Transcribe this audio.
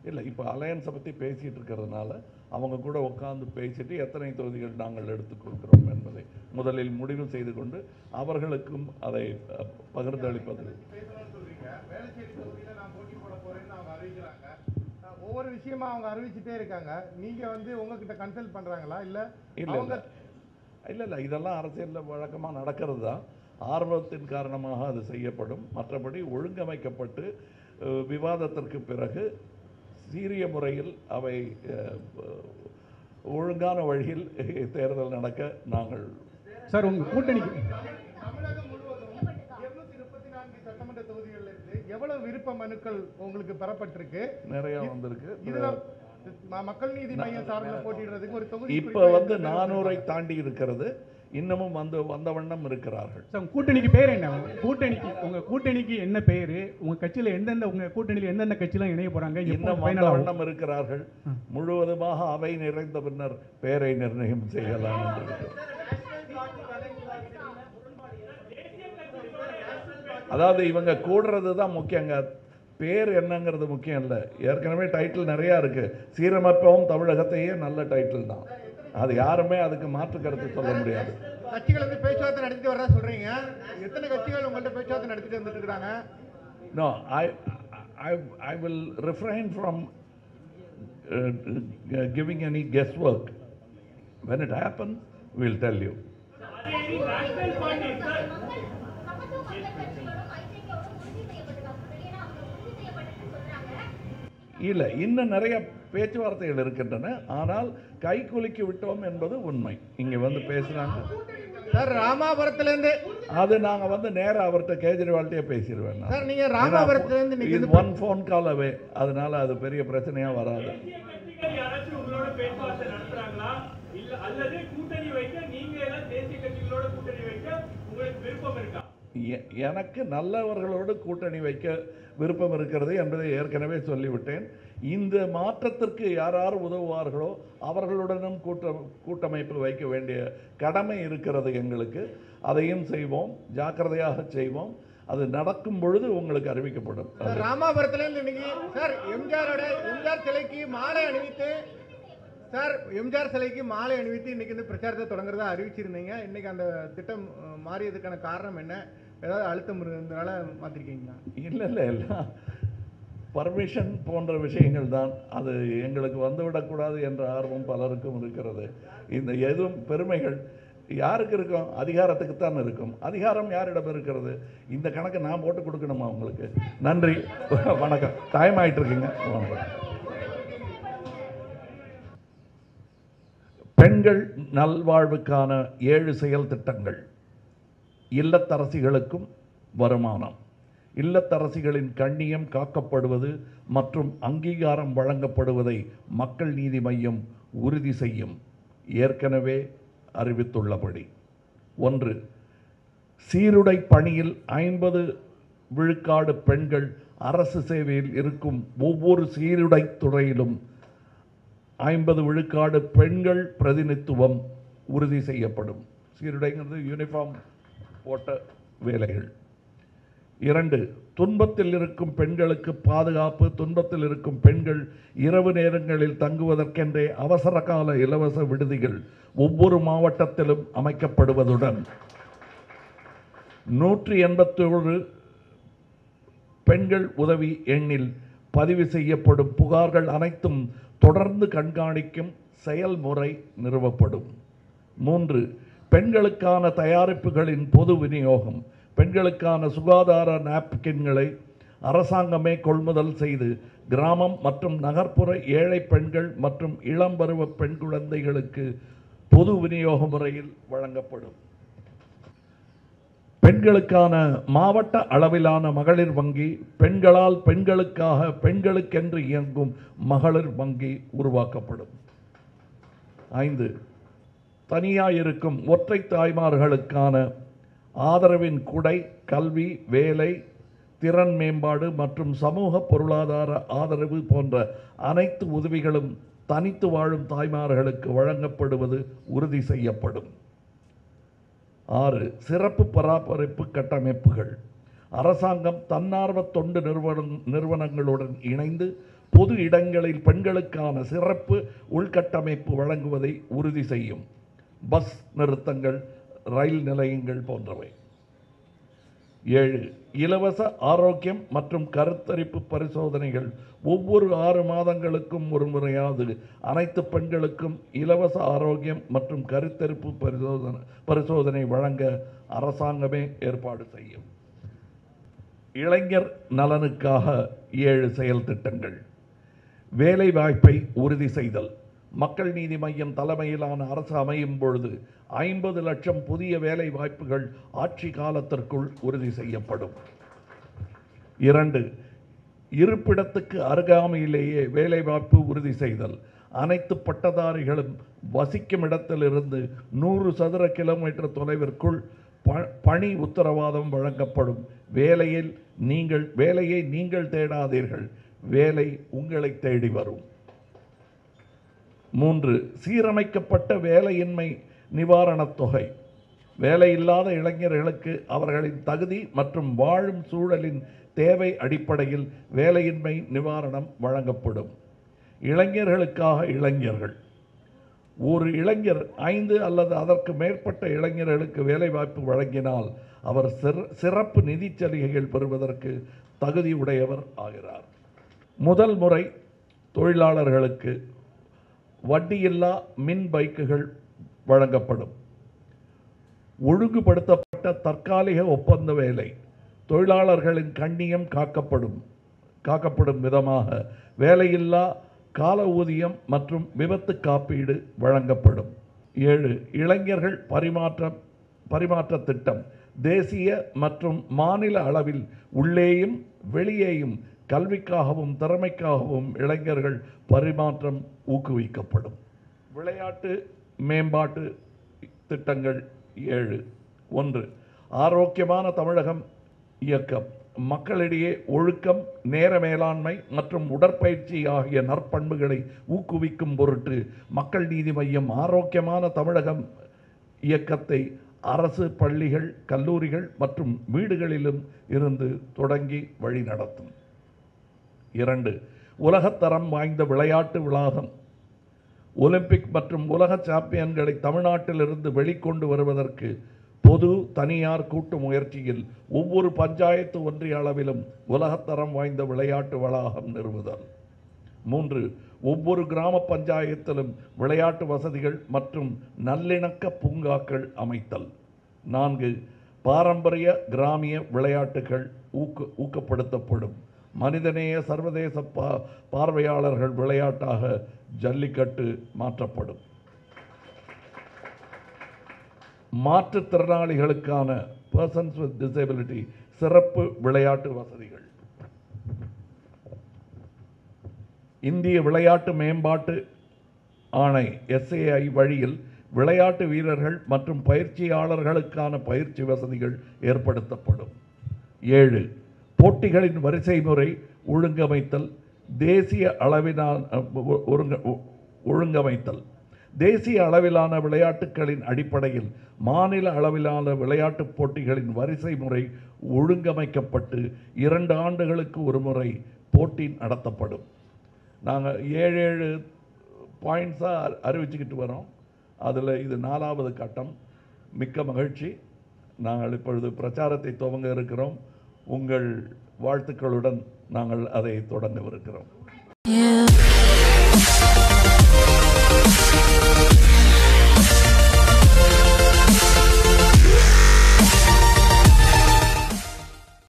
இல்லை இப்போ அலையன்ஸை பற்றி பேசிகிட்டு இருக்கிறதுனால அவங்க கூட உட்காந்து பேசிட்டு எத்தனை தொகுதிகள் நாங்கள் எடுத்துக்கொள்கிறோம் என்பதை முதலில் முடிவு செய்து கொண்டு அவர்களுக்கும் அதை அஹ், பகிர்ந்தளிப்பது பேசணும்னு சொல்றீங்க வேளச்சேரி தொகுதியில நான் போட்டி போட போறேன்னு அவங்க அறிவிக்கிறாங்க அஹ் ஒவ்வொரு விஷயமா அவங்க அறிவிச்சுட்டே இருக்காங்க நீங்க வந்து உங்ககிட்ட கன்சல்ட் பண்றாங்களா இல்ல இல்லை அவங்க இல்லை இல்லை இல்லை இதெல்லாம் அரசியலில் வழக்கமாக நடக்கிறது தான் ஆர்வத்தின் காரணமாக அது செய்யப்படும் மற்றபடி ஒழுங்கமைக்கப்பட்டு அஹ், விவாதத்திற்கு பிறகு சீரிய முறையில் அவை அஹ், ஒழுங்கான வழியில் தேர்தல் நடக்க நாங்கள் சார் உங்க கூட்டணிக்கு தமிழகம் முழுவதும் இருநூத்தி முப்பத்தி நான்கு சட்டமன்ற தொகுதிகள்ல இருந்து எவ்வளவு விருப்ப மனுக்கள் உங்களுக்கு பெறப்பட்டிருக்கு நிறையா வந்திருக்கு இதுல ம- மக்கள் நீதி மையம் சார்பில் போட்டியிடுறதுக்கு ஒரு தொகுதி இப்போ குறிப்பை வந்து எடுத்து நானூறை தாண்டி இருக்கிறது இன்னமும் வந்து வந்த வண்ணம் இருக்கிறார்கள் சார் உங்க கூட்டணிக்கு பேர் என்ன கூட்டணிக்கு உங்க கூட்டணிக்கு என்ன பேரு உங்க கட்சியில எந்தெந்த உங்க கூட்டணியில எந்தெந்த கட்சிலாம் இணைய போறாங்க எப்போ இன்னும் ஃபைனல் வந்த ஆகும் வண்ணம் இருக்கிறார்கள் முழுவதுமாக அவை நிறைந்த பின்னர் பெயரை நிர்ணயம் செய்யலாம் என்று இருக்கிறோம். அதாவது இவங்க கூடுறது தான் முக்கியங்க பேர் என்னங்கிறது முக்கியம் இல்லை ஏற்கனவே டைட்டில் நிறையா இருக்கு சீரமைப்பவும் தமிழகத்தையே நல்ல டைட்டில் தான் அது யாருமே அதுக்கு மாற்று கருத்து சொல்ல முடியாது கட்சிகள் வந்து பேச்சுவார்த்தை நடத்திட்டு வரதா சொல்றீங்க எத்தனை கட்சிகள் உங்கள்ட்ட பேச்சுவார்த்தை நடத்திட்டு வந்துட்டு இருக்காங்க No, I, I, I will refrain from uh, uh, giving any guesswork. When it happens, we'll tell you. இல்லை இன்னும் நிறைய பேச்சுவார்த்தைகள் இருக்கின்றன ஆனால் கைக்குலுக்கி விட்டோம் என்பது உண்மை இங்கே வந்து பேசுகிறாங்க சார் ராமாபுரத்துல இருந்து அது நாங்கள் வந்து நேரா அவர்கிட்ட கேஜ்ரிவால்கிட்டே பேசிடுவேன் நான். சார் நீங்க ராமாபுரத்துல இருந்து இது இன்னைக்கு ஒன் ஃபோன் கால் அவே அதனால அது பெரிய பிரச்சனையாக வராது கட்சிகள் யாராச்சும் உங்களோட பேச்சுவார்த்தை நடத்துறாங்களா இல்ல அல்லது கூட்டணி வைக்க நீங்க எல்லாம் தேசிய கட்சிகளோட கூட்டணி வைக்க உங்களுக்கு விருப்பம் இருக்கா எ- எனக்கு நல்லவர்களோடு கூட்டணி வைக்க விருப்பம் இருக்கிறது என்பதை ஏற்கனவே சொல்லிவிட்டேன் இந்த மாற்றத்திற்கு யார் யார் உதவுவார்களோ அவர்களுடனும் கூட்ட கூட்டமைப்பு வைக்க வேண்டிய கடமை இருக்கிறது எங்களுக்கு அதையும் செய்வோம் ஜாக்கிரதையாக செய்வோம் அது நடக்கும் பொழுது உங்களுக்கு அறிவிக்கப்படும் சார் ராமாபுரத்துல இருந்து இன்னைக்கு சார் எம்ஜிஆரோட எம்ஜிஆர் சிலைக்கு மாலை அணிவித்து சார் எம்ஜிஆர் சிலைக்கு மாலை அணிவித்து இன்னைக்கு வந்து பிரச்சாரத்தை தொடங்குறதா அறிவிச்சிருந்தீங்க இன்னைக்கு அந்த திட்டம் அஹ், மாறியதுக்கான காரணம் என்ன ஏதாவது அழுத்தம் இருந்ததுனால மாத்திருக்கீங்களா இல்லை இல்லை எல்லாம் பர்மிஷன் போன்ற விஷயங்கள் தான் அது எங்களுக்கு வந்துவிடக்கூடாது என்ற ஆர்வம் பலருக்கும் இருக்கிறது இந்த எதுவும் பெருமைகள் யாருக்கு இருக்கும் அதிகாரத்துக்கு தான் இருக்கும் அதிகாரம் யாரிடம் இருக்கிறது இந்த கணக்கு நான் போட்டு கொடுக்கணுமா உங்களுக்கு நன்றி வணக்கம் டைம் ஆயிட்டு இருக்குங்க வணக்கம் பெண்கள் நல்வாழ்வுக்கான ஏழு செயல் திட்டங்கள் இல்லத்தரசிகளுக்கும் வருமானம் இல்லத்தரசிகளின் கண்ணியம் காக்கப்படுவது மற்றும் அங்கீகாரம் வழங்கப்படுவதை மக்கள் நீதி மையம் உறுதி செய்யும் ஏற்கனவே அறிவித்துள்ளபடி ஒன்று சீருடை பணியில் ஐம்பது விழுக்காடு பெண்கள் அரசு சேவையில் இருக்கும் ஒவ்வொரு சீருடை துறையிலும் ஐம்பது விழுக்காடு பெண்கள் பிரதிநிதித்துவம் உறுதி செய்யப்படும் சீருடைங்கிறது யூனிஃபார்ம் போட்ட வேலைகள் இரண்டு துன்பத்தில் இருக்கும் பெண்களுக்கு பாதுகாப்பு துன்பத்தில் இருக்கும் பெண்கள் இரவு நேரங்களில் தங்குவதற்கென்றே அவசர கால இலவச விடுதிகள் ஒவ்வொரு மாவட்டத்திலும் அமைக்கப்படுவதுடன் நூற்றி எண்பத்தோரு பெண்கள் உதவி எண்ணில் பதிவு செய்யப்படும் புகார்கள் அனைத்தும் தொடர்ந்து கண்காணிக்கும் செயல்முறை நிறுவப்படும் மூன்று பெண்களுக்கான தயாரிப்புகளின் பொது விநியோகம் பெண்களுக்கான சுகாதார நாப்கின்களை அரசாங்கமே கொள்முதல் செய்து கிராமம் மற்றும் நகர்ப்புற ஏழை பெண்கள் மற்றும் இளம்பருவ பெண் குழந்தைகளுக்கு பொது விநியோக முறையில் வழங்கப்படும் பெண்களுக்கான மாவட்ட அளவிலான மகளிர் வங்கி பெண்களால் பெண்களுக்காக பெண்களுக்கென்று இயங்கும் மகளிர் வங்கி உருவாக்கப்படும் ஐந்து தனியாக இருக்கும் ஒற்றை தாய்மார்களுக்கான ஆதரவின் குடை கல்வி வேலை திறன் மேம்பாடு மற்றும் சமூக பொருளாதார ஆதரவு போன்ற அனைத்து உதவிகளும் தனித்து வாழும் தாய்மார்களுக்கு வழங்கப்படுவது உறுதி செய்யப்படும் ஆறு சிறப்பு பராமரிப்பு கட்டமைப்புகள் அரசாங்கம் தன்னார்வ தொண்டு நிறுவன நிறுவனங்களுடன் இணைந்து பொது இடங்களில் பெண்களுக்கான சிறப்பு உள்கட்டமைப்பு வழங்குவதை உறுதி செய்யும் பஸ் நிறுத்தங்கள் ரயில் நிலையங்கள் போன்றவை ஏழு இலவச ஆரோக்கியம் மற்றும் கருத்தரிப்பு பரிசோதனைகள் ஒவ்வொரு ஆறு மாதங்களுக்கும் ஒரு முறையாவது அனைத்து பெண்களுக்கும் இலவச ஆரோக்கியம் மற்றும் கருத்தரிப்பு பரிசோதனை பரிசோதனை வழங்க அரசாங்கமே ஏற்பாடு செய்யும் இளைஞர் நலனுக்காக ஏழு செயல் திட்டங்கள் வேலை வாய்ப்பை உறுதி செய்தல் மக்கள் நீதி மையம் தலைமையிலான அரசு அமையும் பொழுது ஐம்பது லட்சம் புதிய வேலை வாய்ப்புகள் ஆட்சி காலத்திற்குள் உறுதி செய்யப்படும் இரண்டு இருப்பிடத்துக்கு அருகாமையிலேயே வேலைவாய்ப்பு உறுதி செய்தல் அனைத்து பட்டதாரிகளும் வசிக்கும் இடத்திலிருந்து நூறு சதுர கிலோமீட்டர் தொலைவிற்குள் ப- பணி உத்தரவாதம் வழங்கப்படும் வேலையில் நீங்கள் வேலையை நீங்கள் தேடாதீர்கள் வேலை உங்களை தேடி வரும் மூன்று சீரமைக்கப்பட்ட வேலையின்மை நிவாரணத் தொகை வேலையில்லாத இளைஞர்களுக்கு அவர்களின் தகுதி மற்றும் வாழும் சூழலின் தேவை அடிப்படையில் வேலையின்மை நிவாரணம் வழங்கப்படும் இளைஞர்களுக்காக இளைஞர்கள் ஒரு இளைஞர் ஐந்து அல்லது அதற்கு மேற்பட்ட இளைஞர்களுக்கு வேலைவாய்ப்பு வழங்கினால் அவர் சிற- சிறப்பு நிதிச் சலுகைகள் பெறுவதற்கு தகுதியுடையவர் ஆகிறார் முதல் முறை தொழிலாளர்களுக்கு வட்டியில்லா மின் பைக்குகள் வழங்கப்படும் ஒழுங்குபடுத்தப்பட்ட தற்காலிக ஒப்பந்த வேலை தொழிலாளர்களின் கண்ணியம் காக்கப்படும் காக்கப்படும் விதமாக வேலையில்லா கால ஊதியம் மற்றும் விபத்து காப்பீடு வழங்கப்படும் ஏழு இளைஞர்கள் பரிமாற்றம் பரிமாற்ற திட்டம் தேசிய மற்றும் மாநில அளவில் உள்ளேயும் வெளியேயும் கல்விக்காகவும் திறமைக்காகவும் இளைஞர்கள் பரிமாற்றம் ஊக்குவிக்கப்படும் விளையாட்டு மேம்பாட்டு திட்டங்கள் ஏழு ஒன்று ஆரோக்கியமான தமிழகம் இயக்கம் மக்களிடையே ஒழுக்கம் நேர மேலாண்மை மற்றும் உடற்பயிற்சி ஆகிய நற்பண்புகளை ஊக்குவிக்கும் பொருட்டு மக்கள் நீதி மையம் ஆரோக்கியமான தமிழகம் இயக்கத்தை அரசு பள்ளிகள் கல்லூரிகள் மற்றும் வீடுகளிலும் இருந்து தொடங்கி வழிநடத்தும் இரண்டு உலகத்தரம் வாய்ந்த விளையாட்டு வளாகம் ஒலிம்பிக் மற்றும் உலக சாம்பியன்களை தமிழ்நாட்டிலிருந்து வெளிக்கொண்டு வருவதற்கு பொது தனியார் கூட்டு முயற்சியில் ஒவ்வொரு பஞ்சாயத்து ஒன்றிய அளவிலும் உலகத்தரம் வாய்ந்த விளையாட்டு வளாகம் நிறுவுதல் மூன்று ஒவ்வொரு கிராம பஞ்சாயத்திலும் விளையாட்டு வசதிகள் மற்றும் நல்லிணக்க பூங்காக்கள் அமைத்தல் நான்கு பாரம்பரிய கிராமிய விளையாட்டுகள் ஊக்க ஊக்கப்படுத்தப்படும் மனிதநேய சர்வதேச பா பார்வையாளர்கள் விளையாட்டாக ஜல்லிக்கட்டு மாற்றப்படும் மாற்றுத்திறனாளிகளுக்கான பர்சன்ஸ் வித் டிசபிலிட்டி சிறப்பு விளையாட்டு வசதிகள் இந்திய விளையாட்டு மேம்பாட்டு ஆணை எஸ்ஏஐ வழியில் விளையாட்டு வீரர்கள் மற்றும் பயிற்சியாளர்களுக்கான பயிற்சி வசதிகள் ஏற்படுத்தப்படும் ஏழு போட்டிகளின் வரிசை முறை ஒழுங்கமைத்தல் தேசிய அளவிலான ஒ- ஒருங்க ஒ- ஒழுங்கமைத்தல் தேசிய அளவிலான விளையாட்டுகளின் அடிப்படையில் மாநில அளவிலான விளையாட்டுப் போட்டிகளின் வரிசை முறை ஒழுங்கமைக்கப்பட்டு இரண்டு ஆண்டுகளுக்கு ஒரு முறை போட்டி நடத்தப்படும் நாங்கள் ஏழு ஏழு பாயிண்ட்ஸாக அறிவிச்சுக்கிட்டு வரோம் அதில் இது நாலாவது கட்டம் மிக்க மகிழ்ச்சி நாங்கள் இப்பொழுது பிரச்சாரத்தை துவங்க இருக்கிறோம் உங்கள் வாழ்த்துக்களுடன் நாங்கள் அதை தொடங்கவிருக்கிறோம்